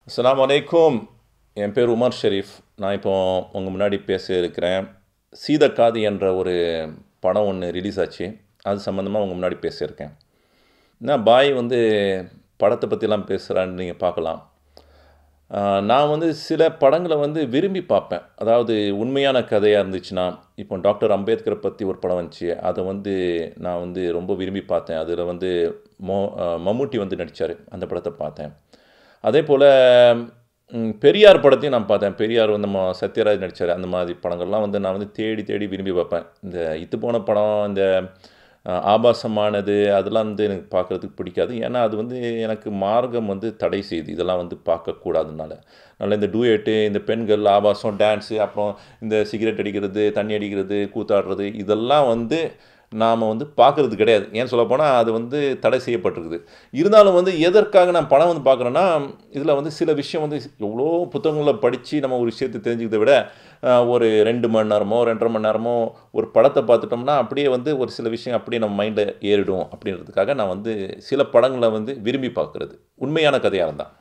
அஸ்ஸலாமு அலைக்கும் என் பேர் உமர் ஷெரீஃப் நான் இப்போ உங்கள் முன்னாடி பேச இருக்கிறேன் சீதக்காதி என்ற ஒரு படம் ஒன்று ரிலீஸ் ஆச்சு அது சம்மந்தமாக உங்கள் முன்னாடி பேசியிருக்கேன் நான் பாய் வந்து படத்தை பற்றிலாம் பேசுகிறான்னு நீங்கள் பார்க்கலாம் ஆஹ் நான் வந்து சில படங்களை வந்து விரும்பி பார்ப்பேன் அதாவது உண்மையான கதையாக இருந்துச்சுன்னா இப்போ டாக்டர் அம்பேத்கரை பற்றி ஒரு படம் வந்துச்சு அதை வந்து நான் வந்து ரொம்ப விரும்பி பார்த்தேன் அதில் வந்து மோ ஆஹ் மம்முட்டி வந்து நடித்தார் அந்த படத்தை பார்த்தேன் அதே போல் ம், பெரியார் படத்தையும் நான் பார்த்தேன் பெரியார் வந்து நம்ம சத்யராஜ் நடித்தார் அந்த மாதிரி படங்கள்லாம் வந்து நான் வந்து தேடி தேடி விரும்பி பார்ப்பேன் இந்த இது போன படம் இந்த அஹ், ஆபாசமானது அதெல்லாம் வந்து எனக்கு பார்க்குறதுக்கு பிடிக்காது ஏன்னா அது வந்து எனக்கு மார்க்கம் வந்து தடை செய்யுது இதெல்லாம் வந்து பார்க்கக்கூடாதுனால அதனால் இந்த டூயட்டு இந்த பெண்கள் ஆபாசம் டான்ஸு அப்புறம் இந்த சிகரெட் அடிக்கிறது தண்ணி அடிக்கிறது கூத்தாடுறது இதெல்லாம் வந்து நாம் வந்து பார்க்குறது கிடையாது ஏன் சொல்லப்போனால் அது வந்து தடை செய்யப்பட்டிருக்குது இருந்தாலும் வந்து எதற்காக நான் படம் வந்து பார்க்குறேன்னா இதில் வந்து சில விஷயம் வந்து எவ்வளோ புத்தகங்களை படித்து நம்ம ஒரு விஷயத்தை தெரிஞ்சுக்கிறத விட அஹ், ஒரு ரெண்டு மணி நேரமோ ரெண்டரை மணி நேரமோ ஒரு படத்தை பார்த்துட்டோம்னா அப்படியே வந்து ஒரு சில விஷயம் அப்படியே நம்ம மைண்டில் ஏறிடும் அப்படின்றதுக்காக நான் வந்து சில படங்களை வந்து விரும்பி பார்க்குறது உண்மையான கதையாக இருந்தால்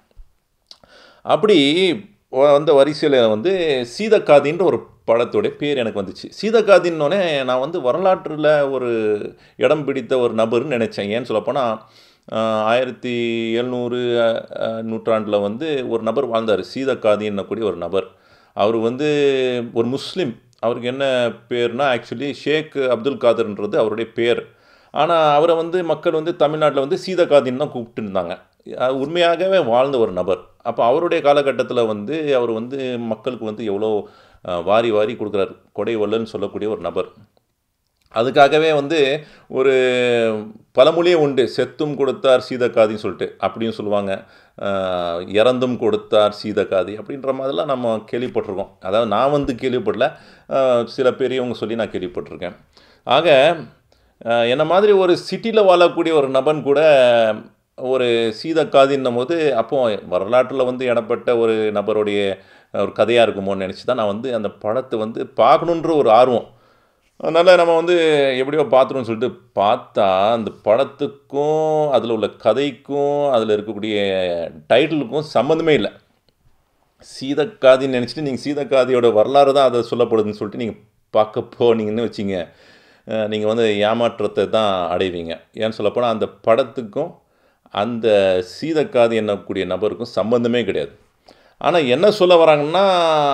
அப்படி வந்த வரிசையில் வந்து சீதக்காதின்ற ஒரு படத்தோடைய பேர் எனக்கு வந்துச்சு சீதக்காதின்னொடனே நான் வந்து வரலாற்றில் ஒரு இடம் பிடித்த ஒரு நபர்னு நினச்சேன் ஏன்னு சொல்லப்போனால் ஆயிரத்தி எழுநூறு நூற்றாண்டில் வந்து ஒரு நபர் வாழ்ந்தார் சீதக்காதி என்னக்கூடிய ஒரு நபர் அவர் வந்து ஒரு முஸ்லீம் அவருக்கு என்ன பேர்னா ஆக்சுவலி ஷேக் அப்துல் காதர்ன்றது அவருடைய பேர் ஆனால் அவரை வந்து மக்கள் வந்து தமிழ்நாட்டில் வந்து சீதக்காதின்னு தான் கூப்பிட்டு இருந்தாங்க அது உண்மையாகவே வாழ்ந்த ஒரு நபர் அப்போ அவருடைய காலகட்டத்தில் வந்து அவர் வந்து மக்களுக்கு வந்து எவ்வளோ அஹ், வாரி வாரி கொடுக்குறாரு கொடை வல்லன்னு சொல்லக்கூடிய ஒரு நபர் அதுக்காகவே வந்து ஒரு பழமொழியே உண்டு செத்தும் கொடுத்தார் சீதக்காதின்னு சொல்லிட்டு அப்படியும் சொல்லுவாங்க அஹ், இறந்தும் கொடுத்தார் சீதக்காதி அப்படின்ற மாதிரிலாம் நம்ம கேள்விப்பட்டிருக்கோம் அதாவது நான் வந்து கேள்விப்படல அஹ், சில பெரியவங்க சொல்லி நான் கேள்விப்பட்டிருக்கேன் ஆக அஹ், என்ன மாதிரி ஒரு சிட்டியில் வாழக்கூடிய ஒரு நபன் கூட ஒரு சீதக்காதின்னும் போது அப்போ வரலாற்றில் வந்து இடப்பட்ட ஒரு நபருடைய ஒரு கதையாக இருக்குமோன்னு நினச்சி தான் நான் வந்து அந்த படத்தை வந்து பார்க்கணுன்ற ஒரு ஆர்வம் அதனால் நம்ம வந்து எப்படியோ பார்த்துருவோம்னு சொல்லிட்டு பார்த்தா அந்த படத்துக்கும் அதில் உள்ள கதைக்கும் அதில் இருக்கக்கூடிய டைட்டிலுக்கும் சம்மந்தமே இல்லை சீதக்காதின்னு நினச்சிட்டு நீங்கள் சீதக்காதியோட வரலாறு தான் அதை சொல்லப்படுதுன்னு சொல்லிட்டு நீங்கள் பார்க்க போனீங்கன்னு வச்சிங்க நீங்கள் வந்து ஏமாற்றத்தை தான் அடைவீங்க ஏன்னு சொல்லப்போனால் அந்த படத்துக்கும் அந்த சீதக்காதி என்னக்கூடிய நபருக்கும் சம்பந்தமே கிடையாது ஆனால் என்ன சொல்ல வராங்கன்னா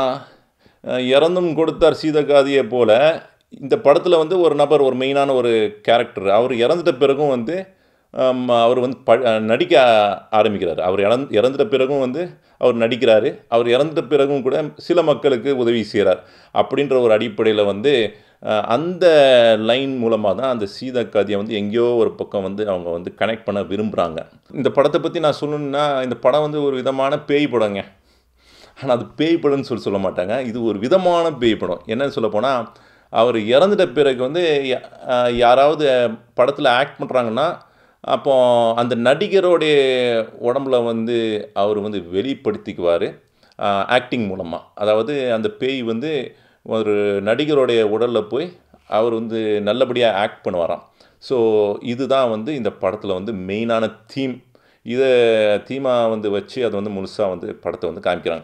அஹ், இறந்தும் கொடுத்தார் சீதக்காதியை போல இந்த படத்தில் வந்து ஒரு நபர் ஒரு மெயினான ஒரு கேரக்டர் அவர் இறந்துட்ட பிறகும் வந்து ஆம், அவர் வந்து ப நடிக்க ஆரம்பிக்கிறார் அவர் இறந்து இறந்துட்ட பிறகும் வந்து அவர் நடிக்கிறாரு அவர் இறந்துட்ட பிறகும் கூட சில மக்களுக்கு உதவி செய்கிறார் அப்படின்ற ஒரு அடிப்படையில் வந்து அஹ், அந்த லைன் மூலமாக தான் அந்த சீதக்காதியை வந்து எங்கேயோ ஒரு பக்கம் வந்து அவங்க வந்து கனெக்ட் பண்ண விரும்புகிறாங்க இந்த படத்தை பற்றி நான் சொல்லணுன்னா இந்த படம் வந்து ஒரு விதமான பேய் படங்க ஆனால் அது பேய் படம்னு சொல்லி சொல்ல மாட்டாங்க இது ஒரு விதமான பேய் படம் என்னன்னு சொல்ல போனால் அவர் இறந்துட்ட பிறகு வந்து யா- அஹ் யாராவது படத்தில் ஆக்ட் பண்ணுறாங்கன்னா அப்போ அந்த நடிகருடைய உடம்புல வந்து அவர் வந்து வெளிப்படுத்திக்குவார் ஆக்டிங் மூலமாக அதாவது அந்த பேய் வந்து ஒரு நடிகருடைய உடலில் போய் அவர் வந்து நல்லபடியாக ஆக்ட் பண்ணுவாராம் ஸோ இதுதான் வந்து இந்த படத்தில் வந்து மெயினான தீம் இதை தீமாக வந்து வச்சு அதை வந்து முழுசாக வந்து படத்தை வந்து காமிக்கிறாங்க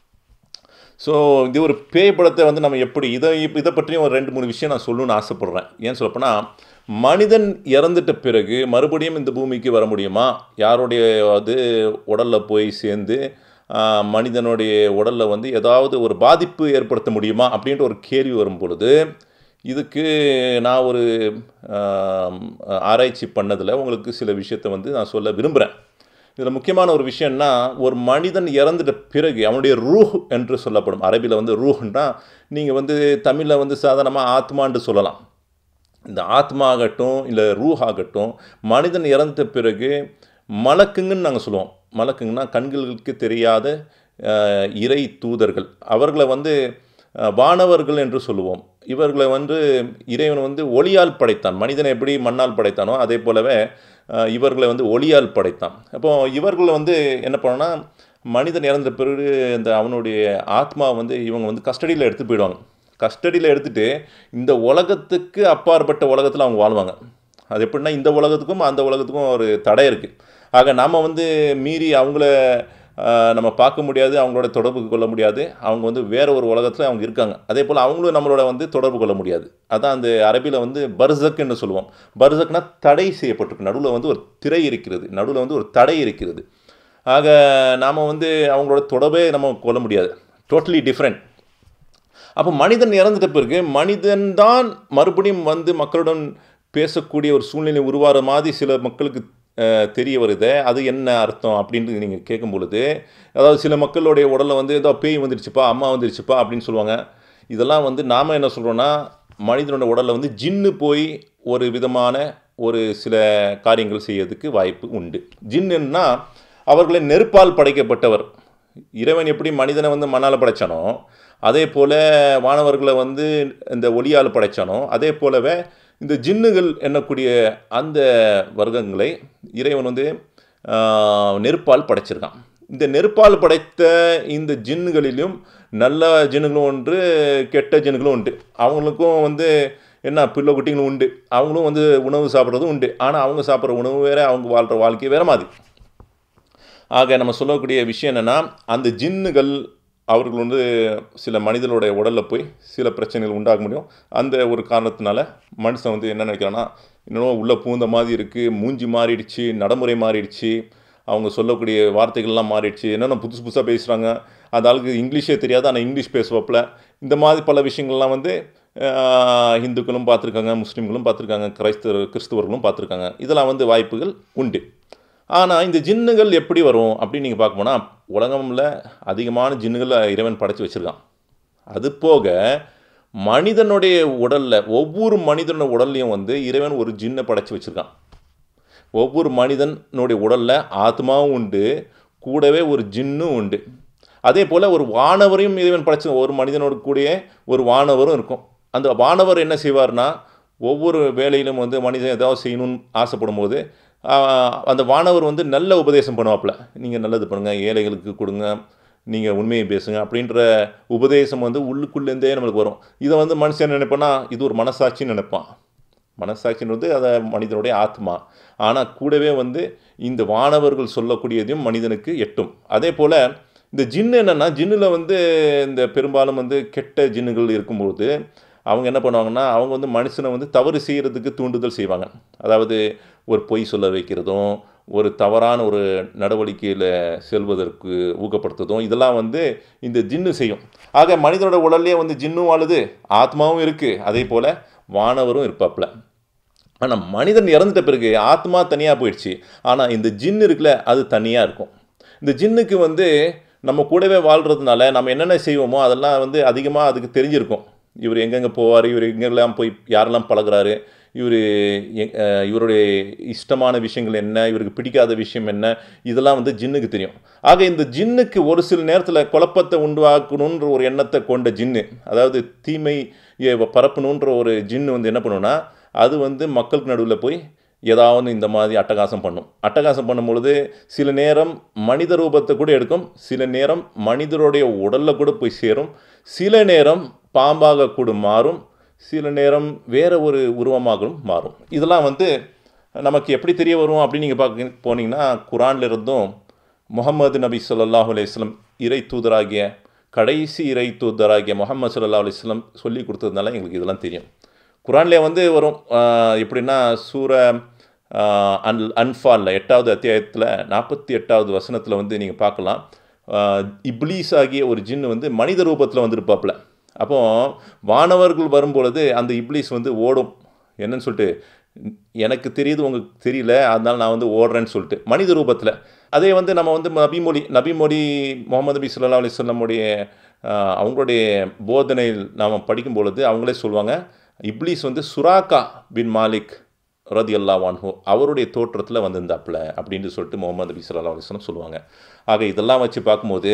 ஸோ இது ஒரு பேய் படத்தை வந்து நம்ம எப்படி இதை இப்ப இதை பற்றியும் ஒரு ரெண்டு மூணு விஷயம் நான் சொல்லணும்னு ஆசைப்பட்றேன் ஏன்னு சொல்லப்போனால் மனிதன் இறந்துட்ட பிறகு மறுபடியும் இந்த பூமிக்கு வர முடியுமா யாருடைய அது உடலில் போய் சேர்ந்து ஆஹ், மனிதனுடைய உடலில் வந்து ஏதாவது ஒரு பாதிப்பு ஏற்படுத்த முடியுமா அப்படின்ற ஒரு கேள்வி வரும் பொழுது இதுக்கு நான் ஒரு ஆம், ஆராய்ச்சி பண்ணதில் உங்களுக்கு சில விஷயத்தை வந்து நான் சொல்ல விரும்புகிறேன் இதில் முக்கியமான ஒரு விஷயம்னா ஒரு மனிதன் இறந்துட்ட பிறகு அவனுடைய ரூஹ் என்று சொல்லப்படும் அரபியில் வந்து ரூஹ்னா நீங்கள் வந்து தமிழில் வந்து சாதாரணமாக ஆத்மான்னு சொல்லலாம் இந்த ஆத்மா ஆகட்டும் இல்லை ரூஹ் ஆகட்டும் மனிதன் இறந்துட்ட பிறகு மலக்குங்கன்னு நாங்கள் சொல்லுவோம் மலக்குங்கன்னா கண்களுக்கு தெரியாத அஹ், இறை தூதர்கள் அவர்களை வந்து அஹ், வானவர்கள் என்று சொல்லுவோம் இவர்களை வந்து இறைவன் வந்து ஒளியால் படைத்தான் மனிதனை எப்படி மண்ணால் படைத்தானோ அதே போலவே அஹ், இவர்களை வந்து ஒளியால் படைத்தான் அப்போ இவர்களை வந்து என்ன பண்ணோன்னா மனிதன் இறந்த பிறகு இந்த அவனுடைய ஆத்மா வந்து இவங்க வந்து கஸ்டடியில் எடுத்து போயிடுவாங்க கஸ்டடியில் எடுத்துட்டு இந்த உலகத்துக்கு அப்பாற்பட்ட உலகத்தில் அவங்க வாழ்வாங்க அது எப்படின்னா இந்த உலகத்துக்கும் அந்த உலகத்துக்கும் ஒரு தடை இருக்குது ஆக நாம் வந்து மீறி அவங்கள ஆஹ், நம்ம பார்க்க முடியாது அவங்களோட தொடர்பு கொள்ள முடியாது அவங்க வந்து வேற ஒரு உலகத்தில் அவங்க இருக்காங்க அதே போல் அவங்களும் நம்மளோட வந்து தொடர்பு கொள்ள முடியாது அதான் அந்த அரபியில் வந்து பர்சக்னு சொல்லுவோம் பர்சக்னா தடை செய்யப்பட்டிருக்கு நடுவில் வந்து ஒரு திரை இருக்கிறது நடுவில் வந்து ஒரு தடை இருக்கிறது ஆக நாம் வந்து அவங்களோட தொடர்பே நம்ம கொள்ள முடியாது டோட்டலி டிஃப்ரெண்ட் அப்போ மனிதன் இறந்துட்ட பிறகு மனிதன் தான் மறுபடியும் வந்து மக்களுடன் பேசக்கூடிய ஒரு சூழ்நிலை உருவாகிற மாதிரி சில மக்களுக்கு அஹ், தெரிய வருது அது என்ன அர்த்தம் அப்படின்ட்டு நீங்கள் கேட்கும் பொழுது அதாவது சில மக்களுடைய உடலில் வந்து ஏதோ பேய் வந்துருச்சுப்பா அம்மா வந்துருச்சுப்பா அப்படின்னு சொல்லுவாங்க இதெல்லாம் வந்து நாம் என்ன சொல்கிறோன்னா மனிதனோட உடலில் வந்து ஜின்னு போய் ஒரு விதமான ஒரு சில காரியங்கள் செய்யறதுக்கு வாய்ப்பு உண்டு ஜின்னுன்னா அவர்களை நெருப்பால் படைக்கப்பட்டவர் இறைவன் எப்படி மனிதனை வந்து மண்ணால் படைச்சானோ அதே போல் வானவர்களை வந்து இந்த ஒளியால் படைச்சானோ அதே போலவே இந்த ஜின்னுகள் எண்ணக்கூடிய அந்த வர்க்கங்களை இறைவன் வந்து ஆஹ், நெருப்பால் படைச்சிருக்கான் இந்த நெருப்பால் படைத்த இந்த ஜின்னுகளிலும் நல்ல ஜின்னுகளும் உண்டு கெட்ட ஜின்னுகளும் உண்டு அவங்களுக்கும் வந்து என்ன பிள்ளை குட்டிங்களும் உண்டு அவங்களும் வந்து உணவு சாப்பிட்றதும் உண்டு ஆனால் அவங்க சாப்பிட்ற உணவு வேறு அவங்க வாழ்கிற வாழ்க்கை வேறு மாதிரி ஆக நம்ம சொல்லக்கூடிய விஷயம் என்னென்னா அந்த ஜின்னுகள் அவர்கள் வந்து சில மனிதனுடைய உடலில் போய் சில பிரச்சனைகள் உண்டாக முடியும் அந்த ஒரு காரணத்தினால மனுஷன் வந்து என்ன நினைக்கிறான்னா இன்னும் உள்ளே பூந்த மாதிரி இருக்குது மூஞ்சி மாறிடுச்சு நடைமுறை மாறிடுச்சு அவங்க சொல்லக்கூடிய வார்த்தைகள்லாம் மாறிடுச்சு என்னென்ன புதுசு புதுசாக பேசுகிறாங்க அந்த ஆளுக்கு இங்கிலீஷே தெரியாது ஆனால் இங்கிலீஷ் பேசுவாப்பில் இந்த மாதிரி பல விஷயங்கள்லாம் வந்து ஆஹ், இந்துக்களும் பார்த்துருக்காங்க முஸ்லீம்களும் பார்த்துருக்காங்க கிரைஸ்தவர் கிறிஸ்துவர்களும் பார்த்துருக்காங்க இதெல்லாம் வந்து வாய்ப்புகள் உண்டு ஆனால் இந்த ஜின்னுகள் எப்படி வரும் அப்படின்னு நீங்கள் பார்க்க போனால் உலகம்ல அதிகமான ஜின்னுகளை இறைவன் படைச்சு வச்சுருக்கான் அது போக மனிதனுடைய உடலில் ஒவ்வொரு மனிதனோட உடல்லையும் வந்து இறைவன் ஒரு ஜின்னை படைச்சு வச்சுருக்கான் ஒவ்வொரு மனிதனுடைய உடலில் ஆத்மாவும் உண்டு கூடவே ஒரு ஜின்னும் உண்டு அதே போல் ஒரு வானவரையும் இறைவன் படைச்ச ஒரு மனிதனோட கூடயே ஒரு வானவரும் இருக்கும் அந்த வானவர் என்ன செய்வார்னா ஒவ்வொரு வேலையிலும் வந்து மனிதன் ஏதாவது செய்யணும்னு ஆசைப்படும் போது ஆஹ், அந்த வானவர் வந்து நல்ல உபதேசம் பண்ணுவாப்புல நீங்கள் நல்லது பண்ணுங்கள் ஏழைகளுக்கு கொடுங்க நீங்கள் உண்மையை பேசுங்க அப்படின்ற உபதேசம் வந்து உள்ளுக்குள்ளேருந்தே நம்மளுக்கு வரும் இதை வந்து மனுஷன் நினைப்பானா இது ஒரு மனசாட்சின்னு நினைப்பான் மனசாட்சின்றது அதை மனிதனுடைய ஆத்மா ஆனால் கூடவே வந்து இந்த வானவர்கள் சொல்லக்கூடியதையும் மனிதனுக்கு எட்டும் அதே போல் இந்த ஜின்னு என்னென்னா ஜின்னில் வந்து இந்த பெரும்பாலும் வந்து கெட்ட ஜின்னுகள் இருக்கும்போது அவங்க என்ன பண்ணுவாங்கன்னா அவங்க வந்து மனுஷனை வந்து தவறு செய்கிறதுக்கு தூண்டுதல் செய்வாங்க அதாவது ஒரு பொய் சொல்ல வைக்கிறதும் ஒரு தவறான ஒரு நடவடிக்கையில் செல்வதற்கு ஊக்கப்படுத்துறதும் இதெல்லாம் வந்து இந்த ஜின்னு செய்யும் ஆக மனிதனோட உடல்லே வந்து ஜின்னும் வாழுது ஆத்மாவும் இருக்குது அதே போல் வானவரும் இருப்பாப்புல ஆனால் மனிதன் இறந்துட்ட பிறகு ஆத்மா தனியாக போயிடுச்சு ஆனால் இந்த ஜின் இருக்குல்ல அது தனியாக இருக்கும் இந்த ஜின்னுக்கு வந்து நம்ம கூடவே வாழ்கிறதுனால நம்ம என்னென்ன செய்வோமோ அதெல்லாம் வந்து அதிகமாக அதுக்கு தெரிஞ்சிருக்கும் இவர் எங்கெங்கே போவார் இவர் எங்கெல்லாம் போய் யாரெல்லாம் பழகுறாரு இவர் இவருடைய இஷ்டமான விஷயங்கள் என்ன இவருக்கு பிடிக்காத விஷயம் என்ன இதெல்லாம் வந்து ஜின்னுக்கு தெரியும் ஆக இந்த ஜின்னுக்கு ஒரு சில நேரத்தில் குழப்பத்தை உண்டாக்கணுன்ற ஒரு எண்ணத்தை கொண்ட ஜின்னு அதாவது தீமை பரப்பணுன்ற ஒரு ஜின்னு வந்து என்ன பண்ணுன்னா அது வந்து மக்களுக்கு நடுவில் போய் ஏதாவது இந்த மாதிரி அட்டகாசம் பண்ணும் அட்டகாசம் பண்ணும்பொழுது சில நேரம் மனித ரூபத்தை கூட எடுக்கும் சில நேரம் மனிதருடைய உடலில் கூட போய் சேரும் சில நேரம் பாம்பாக கூட மாறும் சில நேரம் வேறு ஒரு உருவமாகவும் மாறும் இதெல்லாம் வந்து நமக்கு எப்படி தெரிய வரும் அப்படின்னு நீங்கள் பார்க்க போனீங்கன்னா குரான்ல இருந்தும் முகமது நபி ஸல்லல்லாஹு அலைஹி வஸல்லம் இறை தூதராகிய கடைசி இறை தூதராகிய முகமது ஸல்லல்லாஹு அலைஹி வஸல்லம் சொல்லி கொடுத்ததுனால எங்களுக்கு இதெல்லாம் தெரியும் குரான்லேயே வந்து வரும் ஆஹ் எப்படின்னா சூர ஆஹ் அன் அன்ஃபாலில் எட்டாவது அத்தியாயத்தில் நாற்பத்தி எட்டாவது வசனத்தில் வந்து நீங்கள் பார்க்கலாம் ஆஹ் இப்லீஸ் ஆகிய ஒரு ஜின்னு வந்து மனித ரூபத்தில் வந்திருப்பாப்புல அப்போ வானவர்கள் வரும்பொழுது அந்த இப்லீஸ் வந்து ஓடும் என்னன்னு சொல்லிட்டு எனக்கு தெரியுது உங்களுக்கு தெரியல அதனால நான் வந்து ஓடுறேன்னு சொல்லிட்டு மனித ரூபத்தில் அதே வந்து நம்ம வந்து நபிமொழி நபிமொழி முகமது நபி சொல்லா அலி சொல்லமுடைய அவங்களுடைய போதனையில் நாம் படிக்கும் பொழுது அவங்களே சொல்லுவாங்க இப்லீஸ் வந்து சுராக்கா பின் மாலிக் ரதி அல்லா வான்ஹோ அவருடைய தோற்றத்தில் வந்திருந்தாப்புல அப்படின்னு சொல்லிட்டு முகமது நபி சொல்லா அலிஸ்லாம் சொல்லுவாங்க ஆக இதெல்லாம் வச்சு பார்க்கும்போது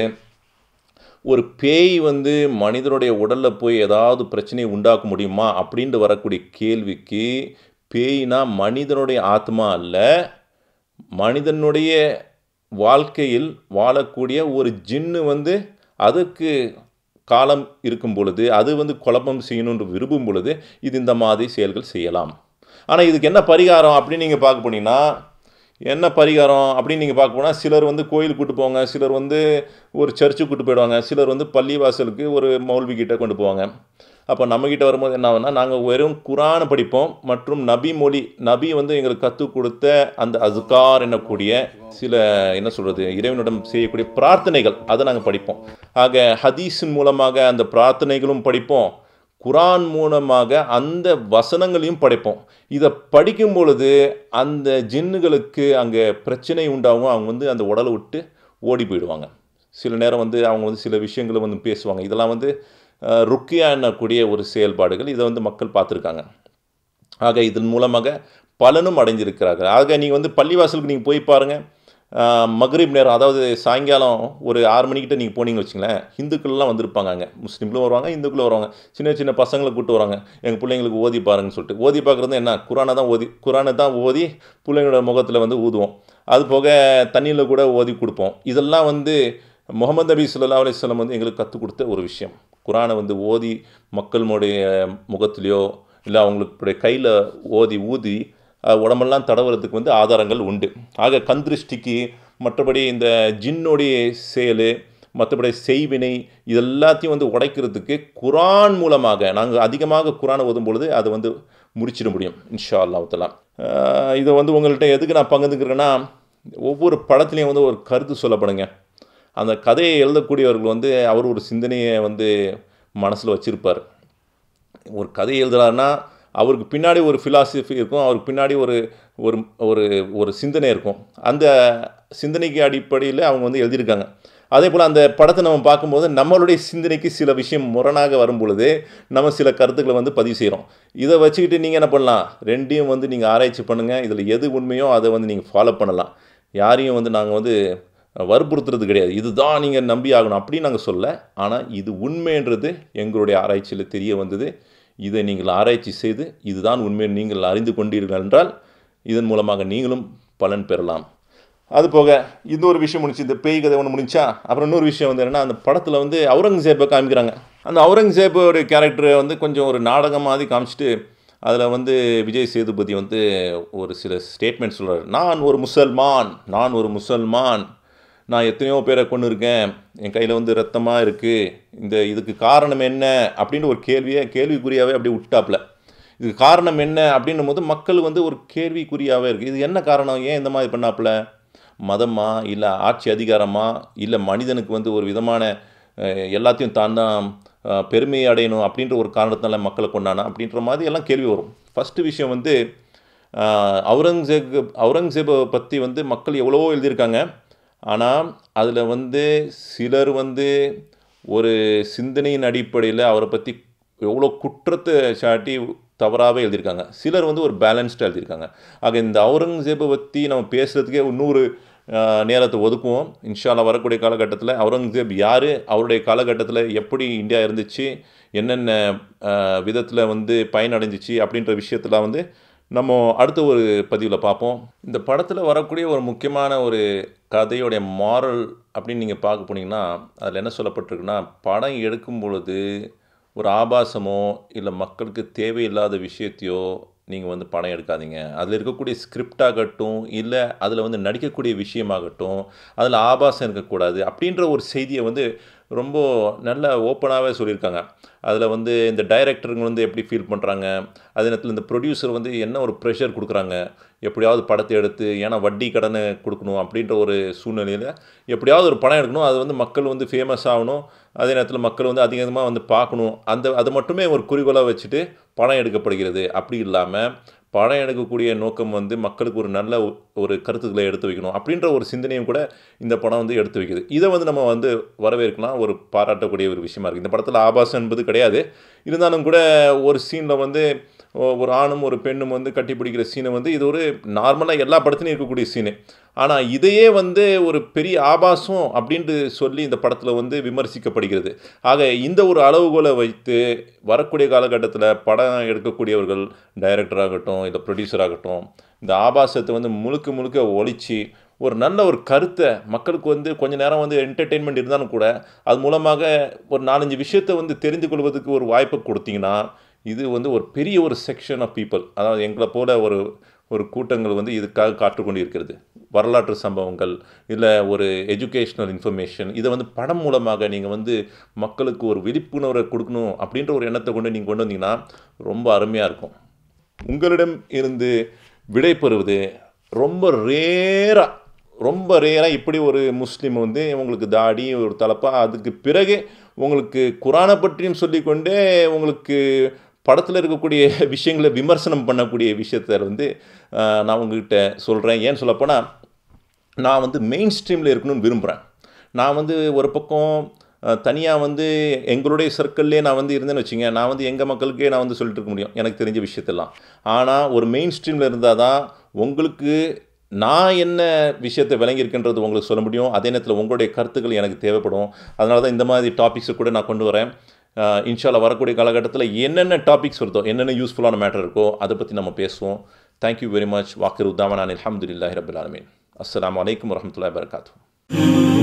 ஒரு பேய் வந்து மனிதனுடைய உடலில் போய் ஏதாவது பிரச்சனையை உண்டாக்க முடியுமா அப்படின்ட்டு வரக்கூடிய கேள்விக்கு பேய்னா மனிதனுடைய ஆத்மா அல்ல மனிதனுடைய வாழ்க்கையில் வாழக்கூடிய ஒரு ஜின்னு வந்து அதுக்கு காலம் இருக்கும் பொழுது அது வந்து குழப்பம் செய்யணுன்ற விரும்பும் பொழுது இது இந்த மாதிரி செயல்கள் செய்யலாம் ஆனால் இதுக்கு என்ன பரிகாரம் அப்படின்னு நீங்கள் பார்க்க போனீங்கன்னா என்ன பரிகாரம் அப்படின்னு நீங்கள் பார்க்க போனால் சிலர் வந்து கோயிலுக்கு கூட்டு போவாங்க சிலர் வந்து ஒரு சர்ச்சுக்கு கூட்டு போயிடுவாங்க சிலர் வந்து பள்ளிவாசலுக்கு ஒரு மௌல்வி கிட்ட கொண்டு போவாங்க அப்போ நம்மக்கிட்ட வரும்போது என்ன ஆகுதுன்னா நாங்கள் வெறும் குரானை படிப்போம் மற்றும் நபி மொழி நபி வந்து எங்களுக்கு கற்றுக் கொடுத்த அந்த அஸ்கார் என்னக்கூடிய சில என்ன சொல்கிறது இறைவனிடம் செய்யக்கூடிய பிரார்த்தனைகள் அதை நாங்கள் படிப்போம் ஆக ஹதீஸின் மூலமாக அந்த பிரார்த்தனைகளும் படிப்போம் குரான் மூலமாக அந்த வசனங்களையும் படிப்போம் இதை படிக்கும் பொழுது அந்த ஜின்னுகளுக்கு அங்கே பிரச்சனை உண்டாகும் அவங்க வந்து அந்த உடலை விட்டு ஓடி போயிடுவாங்க சில நேரம் வந்து அவங்க வந்து சில விஷயங்களை வந்து பேசுவாங்க இதெல்லாம் வந்து அஹ், ருக்கியா என்னக்கூடிய ஒரு செயல்பாடுகள் இதை வந்து மக்கள் பார்த்துருக்காங்க ஆக இதன் மூலமாக பலனும் அடைஞ்சிருக்கிறார்கள் ஆக நீங்கள் வந்து பள்ளிவாசலுக்கு நீங்கள் போய் பாருங்கள் மக்ரிப் நேரம் அதாவது சாயங்காலம் ஒரு ஆறு மணிக்கிட்ட நீங்கள் போனீங்கன்னு வச்சுங்களேன் ஹிந்துக்கள்லாம் வந்திருப்பாங்க அங்கே முஸ்லீம்களும் வருவாங்க இந்துக்களும் வருவாங்க சின்ன சின்ன பசங்களை கூப்பிட்டு வராங்க எங்கள் பிள்ளைங்களுக்கு ஓதி பாருங்கன்னு சொல்லிட்டு ஓதி பார்க்குறது என்ன குரானை தான் ஓதி குரானை தான் ஓதி பிள்ளைங்களோட முகத்தில் வந்து ஊதுவோம் அது போக தண்ணியில் கூட ஓதி கொடுப்போம் இதெல்லாம் வந்து முகமது நபி ஸல்லல்லாஹு அலைஹி வஸல்லம் வந்து எங்களுக்கு கற்றுக் கொடுத்த ஒரு விஷயம் குரானை வந்து ஓதி மக்களுடைய முகத்துலேயோ இல்லை அவங்களுடைய கையில் ஓதி ஊதி அஹ், உடம்பெல்லாம் தடவுறதுக்கு வந்து ஆதாரங்கள் உண்டு ஆக கண் திருஷ்டிக்கு மற்றபடி இந்த ஜின்னுடைய செயல் மற்றபடி செய்வினை இது எல்லாத்தையும் வந்து உடைக்கிறதுக்கு குரான் மூலமாக நாங்கள் அதிகமாக குரானை ஓதும் பொழுது அதை வந்து முடிச்சிட முடியும் இன்ஷா அல்லாஹ் தஆலா. அஹ் இதை வந்து உங்கள்கிட்ட எதுக்கு நான் பகிர்ந்துக்கிறேன்னா ஒவ்வொரு படத்துலையும் வந்து ஒரு கருத்து சொல்லப்படுங்க அந்த கதையை எழுதக்கூடியவர்கள் வந்து அவர் ஒரு சிந்தனையை வந்து மனசில் வச்சுருப்பார் ஒரு கதை எழுதுறாருன்னா அவருக்கு பின்னாடி ஒரு ஃபிலாசபி இருக்கும் அவருக்கு பின்னாடி ஒரு ஒரு ஒரு ஒரு சிந்தனை இருக்கும் அந்த சிந்தனைக்கு அடிப்படையில் அவங்க வந்து எழுதியிருக்காங்க அதே போல் அந்த படத்தை நம்ம பார்க்கும்போது நம்மளுடைய சிந்தனைக்கு சில விஷயம் முரணாக வரும் பொழுது நம்ம சில கருத்துக்களை வந்து பதிவு செய்கிறோம் இதை வச்சுக்கிட்டு நீங்கள் என்ன பண்ணலாம் ரெண்டையும் வந்து நீங்கள் ஆராய்ச்சி பண்ணுங்கள் இதில் எது உண்மையோ அதை வந்து நீங்கள் ஃபாலோ பண்ணலாம் யாரையும் வந்து நாங்கள் வந்து வற்புறுத்துறது கிடையாது இதுதான் நீங்கள் நம்பி ஆகணும் அப்படின்னு நாங்கள் சொல்ல ஆனால் இது உண்மைன்றது எங்களுடைய ஆராய்ச்சியில் தெரிய வந்தது இதை நீங்கள் ஆராய்ச்சி செய்து இதுதான் உண்மை நீங்கள் அறிந்து கொண்டீர்கள் என்றால் இதன் மூலமாக நீங்களும் பலன் பெறலாம் அது போக இந்த ஒரு விஷயம் முடிச்சு இந்த பேய் கதை ஒன்று முடிஞ்சா அப்புறம் இன்னொரு விஷயம் வந்து என்னென்னா அந்த படத்தில் வந்து அவுரங்கசீப்பை காமிக்கிறாங்க அந்த அவுரங்கசீப்போட கேரக்டரை வந்து கொஞ்சம் ஒரு நாடகம் மாதிரி காமிச்சிட்டு அதில் வந்து விஜய் சேதுபதி வந்து ஒரு சில ஸ்டேட்மெண்ட் சொல்கிறார் நான் ஒரு முசல்மான் நான் ஒரு முசல்மான் நான் எத்தனையோ பேரை கொண்டு இருக்கேன் என் கையில் வந்து ரத்தமாக இருக்குது இந்த இதுக்கு காரணம் என்ன அப்படின்னு ஒரு கேள்வியை கேள்விக்குறியாகவே அப்படியே விட்டாப்புல இதுக்கு காரணம் என்ன அப்படின்னும் போது மக்கள் வந்து ஒரு கேள்விக்குறியாகவே இருக்குது இது என்ன காரணம் ஏன் இந்த மாதிரி பண்ணாப்புல மதமா இல்லை ஆட்சி அதிகாரமா இல்லை மனிதனுக்கு வந்து ஒரு விதமான அஹ், எல்லாத்தையும் தான் தான் அஹ், பெருமை அடையணும் அப்படின்ற ஒரு காரணத்தினால மக்களை கொண்டானா அப்படின்ற மாதிரி எல்லாம் கேள்வி வரும் ஃபஸ்ட்டு விஷயம் வந்து அஹ், அவுரங்கசீப் அவுரங்கசீப்பை பற்றி வந்து மக்கள் எவ்வளவோ எழுதியிருக்காங்க ஆனால் அதில் வந்து சிலர் வந்து ஒரு சிந்தனையின் அடிப்படையில் அவரை பற்றி எவ்வளோ குற்றத்தை சாட்டி தவறாகவே எழுதியிருக்காங்க சிலர் வந்து ஒரு பேலன்ஸ்டாக எழுதியிருக்காங்க ஆக இந்த அவுரங்கசீப்பை பற்றி நம்ம பேசுகிறதுக்கே இன்னொரு ஆஹ், நேரத்தை ஒதுக்குவோம் இன்ஷால்லா வரக்கூடிய காலகட்டத்தில் அவுரங்கசீப் யார் அவருடைய காலகட்டத்தில் எப்படி இந்தியா இருந்துச்சு என்னென்ன விதத்தில் வந்து பயனடைஞ்சிச்சு அப்படின்ற விஷயத்தில் வந்து நம்ம அடுத்த ஒரு பதிவில் பார்ப்போம் இந்த படத்தில் வரக்கூடிய ஒரு முக்கியமான ஒரு கதையோடைய மாரல் அப்படின்னு நீங்கள் பார்க்க போனீங்கன்னா அதில் என்ன சொல்லப்பட்டிருக்குன்னா படம் எடுக்கும் பொழுது ஒரு ஆபாசமோ இல்லை மக்களுக்கு தேவையில்லாத விஷயத்தையோ நீங்கள் வந்து படம் எடுக்காதீங்க அதில் இருக்கக்கூடிய ஸ்கிரிப்ட் ஆகட்டும் இல்லை அதில் வந்து நடிக்கக்கூடிய விஷயமாகட்டும் அதில் ஆபாசம் இருக்கக்கூடாது அப்படின்ற ஒரு செய்தியை வந்து ரொம்ப நல்ல ஓப்பனாகவே சொல்லியிருக்காங்க அதில் வந்து இந்த டைரக்டருங்க வந்து எப்படி ஃபீல் பண்ணுறாங்க அதே நேரத்தில் இந்த ப்ரொடியூசர் வந்து என்ன ஒரு ப்ரெஷர் கொடுக்குறாங்க எப்படியாவது படத்தை எடுத்து ஏன்னா வட்டி கடனை கொடுக்கணும் அப்படின்ற ஒரு சூழ்நிலையில் எப்படியாவது ஒரு படம் எடுக்கணும் அது வந்து மக்கள் வந்து ஃபேமஸ் ஆகணும் அதே நேரத்தில் மக்கள் வந்து அதிகமாக வந்து பார்க்கணும் அந்த அதை மட்டுமே ஒரு குறிக்கோளாக வச்சுட்டு படம் எடுக்கப்படுகிறது அப்படி இல்லாமல் படம் எடுக்கக்கூடிய நோக்கம் வந்து மக்களுக்கு ஒரு நல்ல ஒ- ஒரு கருத்துக்களை எடுத்து வைக்கணும் அப்படின்ற ஒரு சிந்தனையும் கூட இந்த படம் வந்து எடுத்து வைக்குது இதை வந்து நம்ம வந்து வரவேற்கலாம் ஒரு பாராட்டக்கூடிய ஒரு விஷயமா இருக்குது இந்த படத்தில் ஆபாசம் என்பது கிடையாது இருந்தாலும் கூட ஒரு சீனில் வந்து ஒ- ஒரு ஆணும் ஒரு பெண்ணும் வந்து கட்டி பிடிக்கிற சீனை வந்து இது ஒரு நார்மலாக எல்லா படத்துலையும் இருக்கக்கூடிய சீனு ஆனால் இதையே வந்து ஒரு பெரிய ஆபாசம் அப்படின்ட்டு சொல்லி இந்த படத்தில் வந்து விமர்சிக்கப்படுகிறது ஆக இந்த ஒரு அளவுகோலை வைத்து வரக்கூடிய காலகட்டத்தில் படம் எடுக்கக்கூடியவர்கள் டைரக்டர் ஆகட்டும் இல்லை ப்ரொடியூசர் ஆகட்டும் இந்த ஆபாசத்தை வந்து முழுக்க முழுக்க ஒழிச்சு ஒரு நல்ல ஒரு கருத்தை மக்களுக்கு வந்து கொஞ்ச நேரம் வந்து என்டர்டெயின்மெண்ட் இருந்தாலும் கூட அது மூலமாக ஒரு நாலஞ்சு விஷயத்தை வந்து தெரிந்து கொள்வதற்கு ஒரு வாய்ப்பை கொடுத்தீங்கன்னா இது வந்து ஒரு பெரிய ஒரு செக்ஷன் ஆஃப் பீப்புள் அதாவது எங்களை போல ஒரு ஒரு கூட்டங்கள் வந்து இதுக்காக காத்துக்கொண்டு இருக்கிறது வரலாற்று சம்பவங்கள் இல்லை ஒரு எஜுகேஷ்னல் இன்ஃபர்மேஷன் இதை வந்து படம் மூலமாக நீங்கள் வந்து மக்களுக்கு ஒரு விழிப்புணர்வை கொடுக்கணும் அப்படின்ற ஒரு எண்ணத்தை கொண்டு நீங்கள் கொண்டு வந்தீங்கன்னா ரொம்ப அருமையாக இருக்கும் உங்களிடம் இருந்து விடை பெறுவது ரொம்ப ரேராக ரொம்ப ரேராக இப்படி ஒரு முஸ்லீம் வந்து உங்களுக்கு தாடி ஒரு தலப்பா அதுக்கு பிறகு உங்களுக்கு குரானை பற்றியும் சொல்லிக்கொண்டே உங்களுக்கு படத்தில் இருக்கக்கூடிய விஷயங்களை விமர்சனம் பண்ணக்கூடிய விஷயத்தை வந்து ஆஹ், நான் உங்ககிட்ட சொல்கிறேன் ஏன்னு சொல்லப்போனால் நான் வந்து மெயின் ஸ்ட்ரீமில் இருக்கணும்னு விரும்புகிறேன் நான் வந்து ஒரு பக்கம் தனியாக வந்து எங்களுடைய சர்க்கிள்லேயே நான் வந்து இருந்தேன்னு வச்சுங்க நான் வந்து எங்கள் மக்களுக்கே நான் வந்து சொல்லிட்டு இருக்க முடியும் எனக்கு தெரிஞ்ச விஷயத்தெல்லாம் ஆனால் ஒரு மெயின் ஸ்ட்ரீமில் இருந்தால் தான் உங்களுக்கு நான் என்ன விஷயத்தை விளங்கியிருக்கின்றது உங்களுக்கு சொல்ல முடியும் அதே நேரத்தில் உங்களுடைய கருத்துக்கள் எனக்கு தேவைப்படும் அதனால தான் இந்த மாதிரி டாபிக்ஸை கூட நான் கொண்டு வரேன் அஹ் இன்ஷால்லா வரக்கூடிய காலகட்டத்தில் என்னென்ன டாபிக்ஸ் வருதோ என்னென்ன யூஸ்ஃபுல்லான மேட்டர் இருக்கோ அதை பற்றி நம்ம பேசுவோம் தேங்க்யூ வெரி மச் வாக்கர் உத்தாமன் அலமதுல்லாஹி ரபுல் ஆலமீன் அஸ்ஸலாமு அலைக்கும் வரமத்துல்லாஹி வரகாத்து